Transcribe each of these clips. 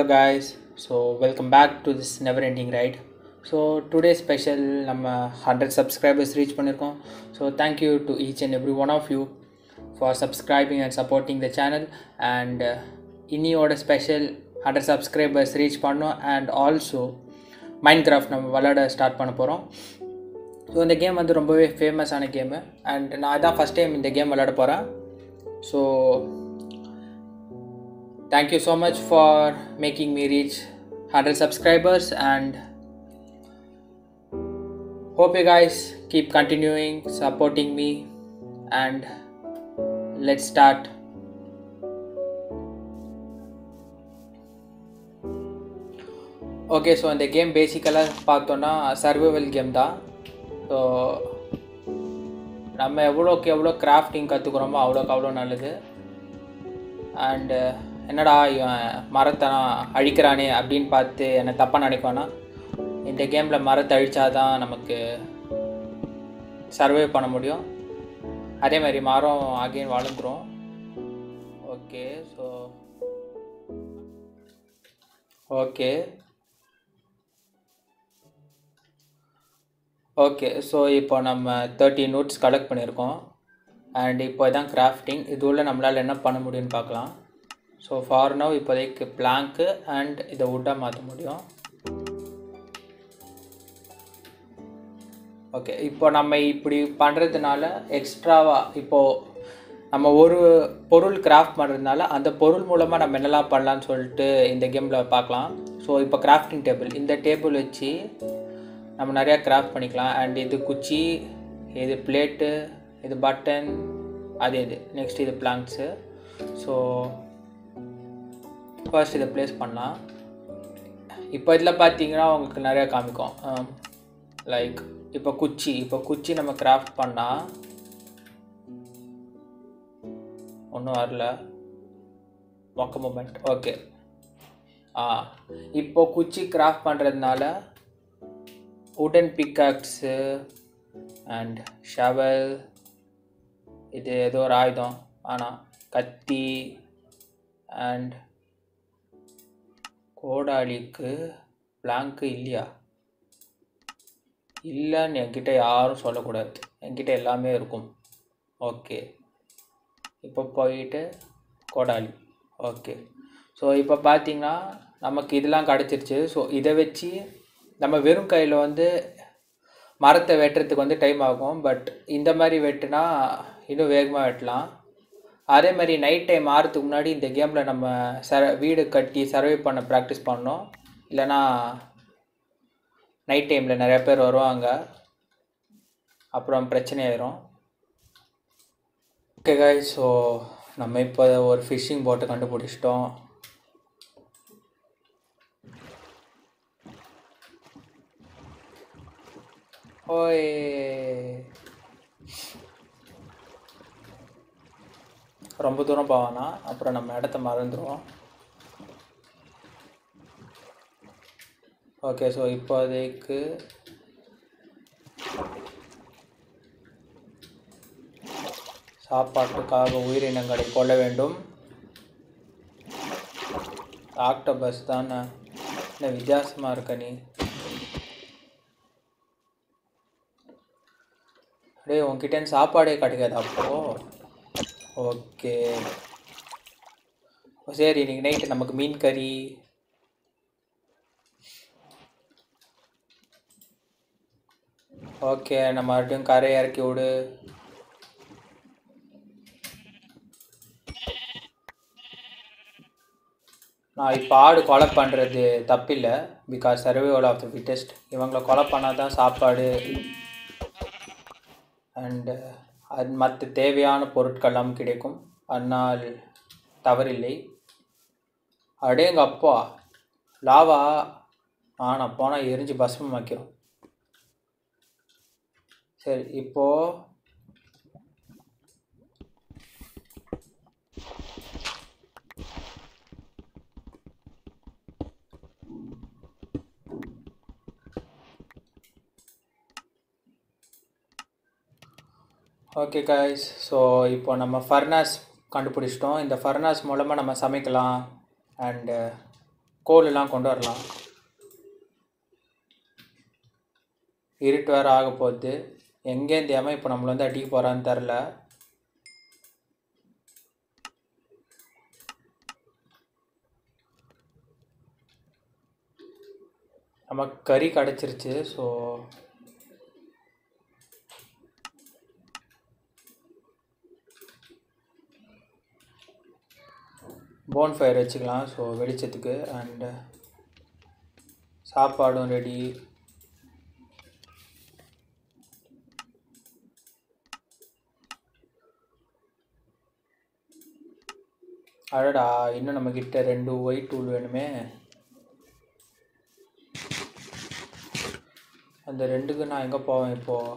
hello guys so welcome back to this never ending ride so today special நம்ம hundred subscribers reach பண்ணியிருக்கோம் so thank you to each and every one of you for subscribing and supporting the channel and இன்னியோட special hundred subscribers reach பண்ணோம் and also Minecraft நம்ம விளாட start பண்ண போகிறோம் so இந்த game வந்து ரொம்பவே ஃபேமஸான கேமு அண்ட் நான் அதான் ஃபஸ்ட் டைம் இந்த கேம் விளாட போகிறேன் so thank you so much for making me reach 100 subscribers and hope you guys keep continuing supporting me and let's start okay so இந்த கேம் பேசிக்கலாக பார்த்தோன்னா சர்வைவல் கேம் தான் so நம்ம எவ்வளோக்கு எவ்வளோ கிராஃப்டிங் கற்றுக்குறோமோ அவ்வளோக்கு அவ்வளோ நல்லது அண்டு என்னடா இவன் மரத்தை நான் அழிக்கிறானே அப்படின்னு பார்த்து என்னை தப்பாக நினைக்குவானா இந்த கேமில் மரத்தை அழிச்சாதான் நமக்கு சர்வே பண்ண முடியும் அதே மாதிரி மரம் அகைன் வளர்ந்துரும் okay so okay okay so இப்போ நம்ம தேர்ட்டி நோட்ஸ் கலெக்ட் பண்ணியிருக்கோம் அண்ட் இப்போ இதான் கிராஃப்டிங் இது உள்ள நம்மளால் என்ன பண்ண முடியும்னு பார்க்கலாம் ஸோ ஃபார் நவ் இப்போதைக்கு பிளாங்க்கு அண்ட் இதை வுட்டாக மாற்ற முடியும் ஓகே இப்போ நம்ம இப்படி பண்ணுறதுனால எக்ஸ்ட்ராவாக இப்போது நம்ம ஒரு பொருள் கிராஃப்ட் பண்ணுறதுனால அந்த பொருள் மூலமாக நம்ம என்னெல்லாம் பண்ணலான்னு சொல்லிட்டு இந்த கேமில் பார்க்கலாம் ஸோ இப்போ கிராஃப்டிங் டேபிள் இந்த டேபிள் வச்சு நம்ம நிறையா கிராஃப்ட் பண்ணிக்கலாம் அண்ட் இது குச்சி இது பிளேட்டு இது பட்டன் அது இது நெக்ஸ்ட் இது பிளாங்க்ஸு ஸோ ஃபர்ஸ்ட் இதை ப்ளேஸ் பண்ணலாம் இப்போ இதில் பார்த்தீங்கன்னா உங்களுக்கு நிறையா காமிக்கும் லைக் இப்போ குச்சி இப்போ குச்சி நம்ம கிராஃப்ட் பண்ணால் ஒன்றும் வரல மொக்க மூமெண்ட் ஓகே ஆ இப்போ குச்சி கிராஃப்ட் பண்ணுறதுனால உடன் பிக்காக்ஸு அண்ட் ஷவல் இது ஏதோ ஒரு ஆயுதம் ஆனால் கத்தி அண்ட் கோடாலிக்கு பிளாங்க்கு இல்லையா இல்லைன்னு என்கிட்ட யாரும் சொல்லக்கூடாது என்கிட்ட எல்லாமே இருக்கும் ஓகே இப்போ போயிட்டு கோடாலி ஓகே ஸோ இப்போ பார்த்தீங்கன்னா நமக்கு இதெல்லாம் கிடச்சிருச்சு ஸோ இதை வச்சு நம்ம வெறும் கையில் வந்து மரத்தை வெட்டுறதுக்கு வந்து டைம் ஆகும் பட் இந்த மாதிரி வெட்டுனா இன்னும் வேகமாக வெட்டலாம் அதே மாதிரி நைட் டைம் ஆகிறதுக்கு முன்னாடி இந்த கேமில் நம்ம சர வீடு கட்டி சர்வே பண்ண ப்ராக்டிஸ் பண்ணோம் இல்லைனா நைட் டைமில் நிறைய பேர் வருவாங்க அப்புறம் பிரச்சனை ஆயிரும் ஓகே காய் ஸோ நம்ம இப்போ ஒரு ஃபிஷ்ஷிங் போட்டை கண்டுபிடிச்சிட்டோம் ஓய் ரொம்ப தூரம் போவானா அப்புறம் நம்ம இடத்த மறந்துடுவோம் ஓகே ஸோ இப்போதைக்கு சாப்பாட்டுக்காக உயிரினங்களை கொள்ள வேண்டும் ஆக்டோபஸ் தானே என்ன வித்தியாசமாக இருக்க நீ டேய் உன்கிட்ட சாப்பாடே கிடைக்காது அப்போ ஓகே சரி இன்னைக்கு நைட்டு நமக்கு மீன் கறி ஓகே நம்ம மறுபடியும் கரை இறக்கி விடு நான் இப்போ ஆடு கொலை பண்ணுறது தப்பில்லை because survival of the fittest இவங்களை கொலை பண்ணால் தான் சாப்பாடு அண்டு அது மற்ற தேவையான பொருட்கள்லாம் கிடைக்கும் அதனால் தவறில்லை அடேங்க அப்பா லாவா ஆ நான் போனால் எரிஞ்சு பஸ்மம் வைக்கிறோம் சரி இப்போது ஓகே காய்ஸ் ஸோ இப்போ நம்ம ஃபர்னாஸ் கண்டுபிடிச்சிட்டோம் இந்த ஃபர்னாஸ் மூலமாக நம்ம சமைக்கலாம் அண்டு கோல் எல்லாம் கொண்டு வரலாம் இருட்டு வேறு ஆக போகுது எங்கேருந்து ஏமா இப்போ நம்மளை வந்து அடிக்க போகிறான்னு தெரில நமக்கு கறி கிடச்சிருச்சு ஸோ போன் ஃபயர் வச்சுக்கலாம் ஸோ வெளிச்சத்துக்கு அண்டு சாப்பாடும் ரெடி அடடா இன்னும் நம்மக்கிட்ட ரெண்டு ஒயிட் டூல் வேணுமே அந்த ரெண்டுக்கு நான் எங்கே போவேன் இப்போது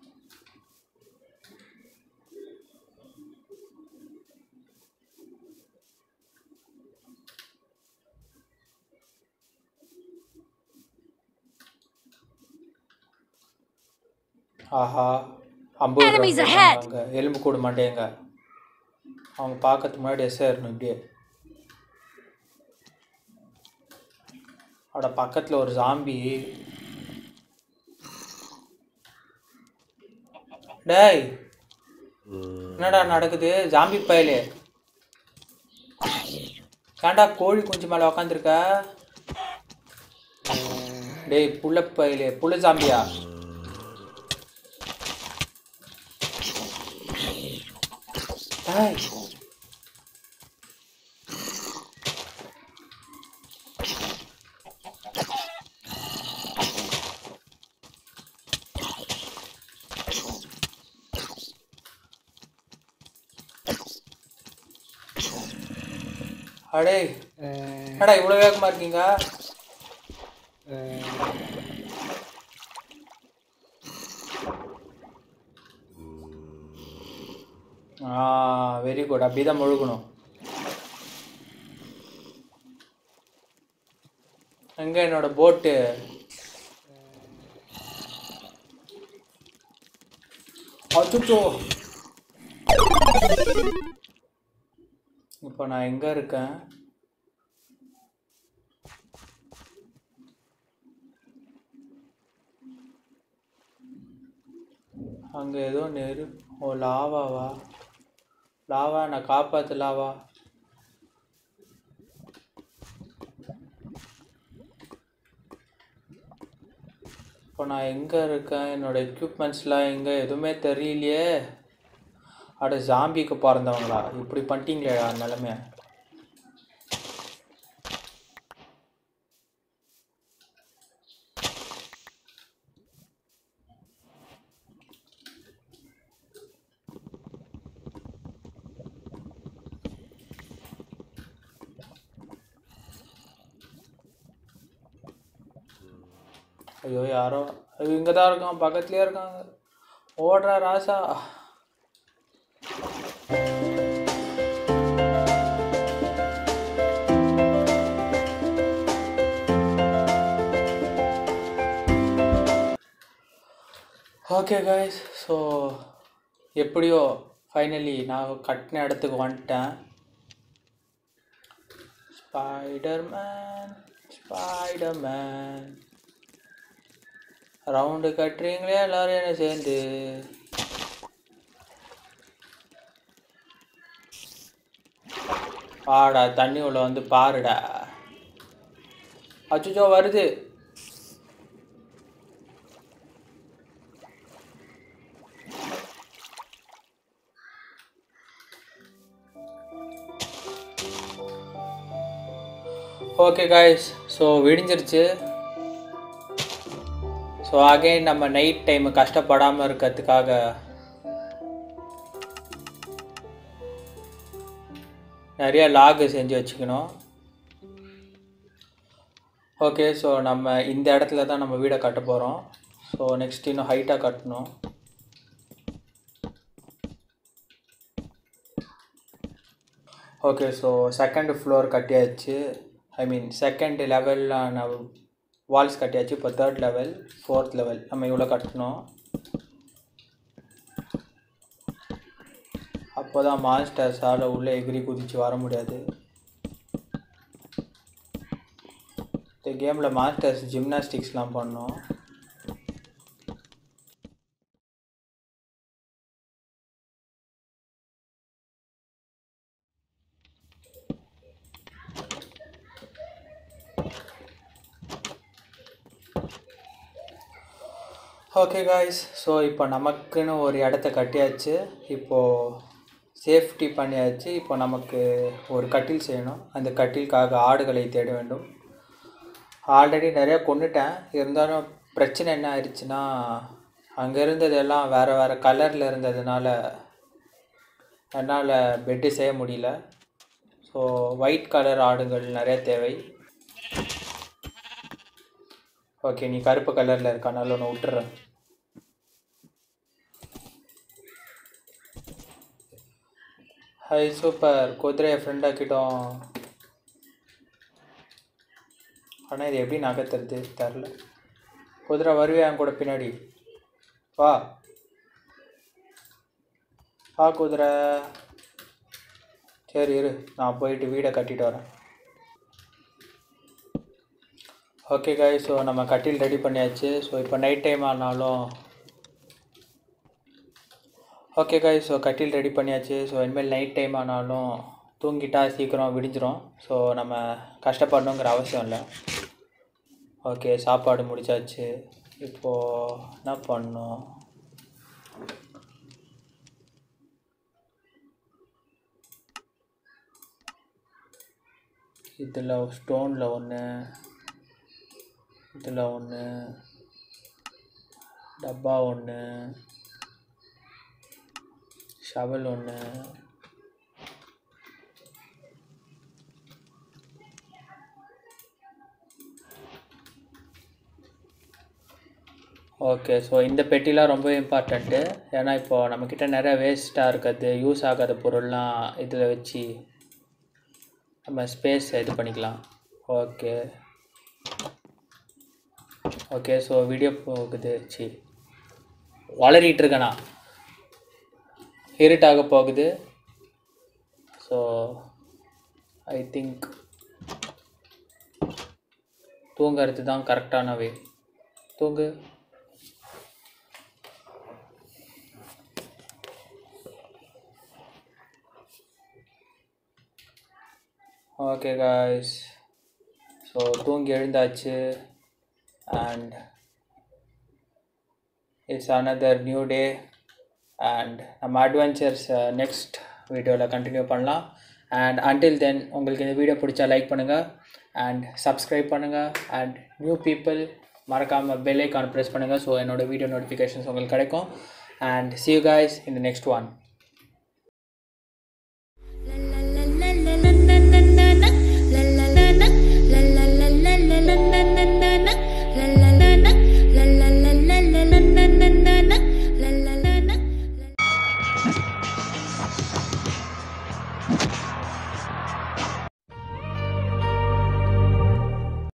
ஆஹா ஐம்பது Enemies ahead. அங்கே எலும்பு கூடு மாட்டேங்க அவங்க பார்க்கறதுக்கு முன்னாடி எஸ் ஆயிடணும் இப்படியே அட பக்கத்தில் ஒரு ஜாம்பி டேய் என்னடா நடக்குது ஜாம்பி பயலே ஏன்டா கோழி குஞ்சு மேலே உக்காந்துருக்க டேய் புள்ள பயலே புள்ள ஜாம்பியா டேய் அடே என்னடா இவ்வளோ வேகமாக இருக்கீங்க ஆ வெரி குட் அப்படி தான் முழுகணும் எங்க என்னோட போட்டு அச்சுச்சோ இப்போ நான் எங்க இருக்கேன் அங்கே ஏதோ நெரு ஓ லாவாவா லாவா நான் காப்பாத்து லாவா இப்போ நான் எங்கே இருக்கேன் என்னோட எக்யூப்மெண்ட்ஸ்லாம் எங்கே எதுவுமே தெரியலையே அட ஜாம்பிக்கு பிறந்தவங்களா இப்படி பண்ணிட்டீங்களே நிலமைய ஐயோ யாரோ ஐயோ இங்கே தான் இருக்கான் பக்கத்துலேயே இருக்காங்க ஓடுறா ராசா ஓகே கைஸ் ஸோ எப்படியோ ஃபைனலி நான் கட்டின இடத்துக்கு வந்துட்டேன் ஸ்பைடர்மேன் ஸ்பைடர்மேன் ரவுண்டு கட்டுறீங்களே எல்லாரும் என்ன சேர்ந்து பாடா தண்ணி உள்ள வந்து பாருடா அச்சுச்சோ வருது ஓகே காய்ஸ் ஸோ விடிஞ்சிருச்சு ஸோ அகைன் நம்ம நைட் டைம் கஷ்டப்படாமல் இருக்கிறதுக்காக நிறைய லாகு செஞ்சு வச்சுக்கணும் ஓகே ஸோ நம்ம இந்த இடத்துல தான் நம்ம வீடை கட்ட போகிறோம் ஸோ நெக்ஸ்ட் இன்னும் ஹைட்டாக கட்டணும் ஓகே ஸோ செகண்ட் ஃப்ளோர் கட்டியாச்சு ஐ மீன் செகண்ட் லெவலான வால்ஸ் கட்டியாச்சு இப்போ தேர்ட் லெவல் ஃபோர்த் லெவல் நம்ம இவ்வளோ கட்டணும் அப்போ தான் மாஸ்டர்ஸால் உள்ளே எகிரி குதிச்சு வர முடியாது இந்த கேமில் மாஸ்டர்ஸ் ஜிம்னாஸ்டிக்ஸ்லாம் பண்ணோம் ஓகே காய்ஸ் ஸோ இப்போ நமக்குன்னு ஒரு இடத்த கட்டியாச்சு இப்போது சேஃப்டி பண்ணியாச்சு இப்போ நமக்கு ஒரு கட்டில் செய்யணும் அந்த கட்டிலுக்காக ஆடுகளை தேட வேண்டும் ஆல்ரெடி நிறையா கொண்டுட்டேன் இருந்தாலும் பிரச்சனை என்ன ஆயிடுச்சுன்னா அங்கே இருந்ததெல்லாம் வேறு வேறு கலரில் இருந்ததுனால என்னால் பெட்டு செய்ய முடியல ஸோ ஒயிட் கலர் ஆடுகள் நிறைய தேவை ஓகே நீ கருப்பு கலரில் இருக்கனால ஒன்று விட்டுறேன் ஹை சூப்பர் குதிரையை ஃப்ரெண்ட் ஆக்கிட்டோம் ஆனால் இது எப்படி நகர்த்துறது தெரில குதிரை வருவியா என் கூட பின்னாடி வா வா குதிரை சரி இரு நான் போயிட்டு வீடை கட்டிட்டு வரேன் ஓகே காய் ஸோ நம்ம கட்டில் ரெடி பண்ணியாச்சு ஸோ இப்போ நைட் டைம் ஆனாலும் ஓகே காய் ஸோ கட்டில் ரெடி பண்ணியாச்சு ஸோ இனிமேல் நைட் டைம் ஆனாலும் தூங்கிட்டா சீக்கிரம் விடிஞ்சிரும் ஸோ நம்ம கஷ்டப்படணுங்கிற அவசியம் இல்லை ஓகே சாப்பாடு முடிச்சாச்சு இப்போது என்ன பண்ணணும் இதில் ஸ்டோனில் ஒன்று இதில் ஒன்று டப்பா ஒன்று ஷவல் ஒன்று ஓகே ஸோ இந்த பெட்டிலாம் ரொம்ப இம்பார்ட்டண்ட்டு ஏன்னா இப்போது நம்மக்கிட்ட நிறைய வேஸ்ட்டாக இருக்கிறது யூஸ் ஆகாத பொருள்லாம் இதில் வச்சு நம்ம ஸ்பேஸ் இது பண்ணிக்கலாம் ஓகே ஓகே ஸோ வீடியோ போகுது சி வளரிட்டு இருக்கேண்ணா இருட்டாக போகுது ஸோ ஐ திங்க் தூங்கிறது தான் கரெக்டான வே தூங்கு ஓகே காய்ஸ் ஸோ தூங்கி எழுந்தாச்சு and it's another new day and நம்ம அட்வென்ச்சர்ஸ் நெக்ஸ்ட் வீடியோவில் கண்டினியூ பண்ணலாம் அண்ட் அன்டில் தென் உங்களுக்கு இந்த வீடியோ பிடிச்சா லைக் பண்ணுங்கள் அண்ட் சப்ஸ்கிரைப் பண்ணுங்கள் அண்ட் நியூ பீப்புள் மறக்காமல் பெல் ஐக்கான் ப்ரெஸ் பண்ணுங்கள் ஸோ என்னோடய வீடியோ நோட்டிஃபிகேஷன்ஸ் உங்களுக்கு கிடைக்கும் and see you guys in the next one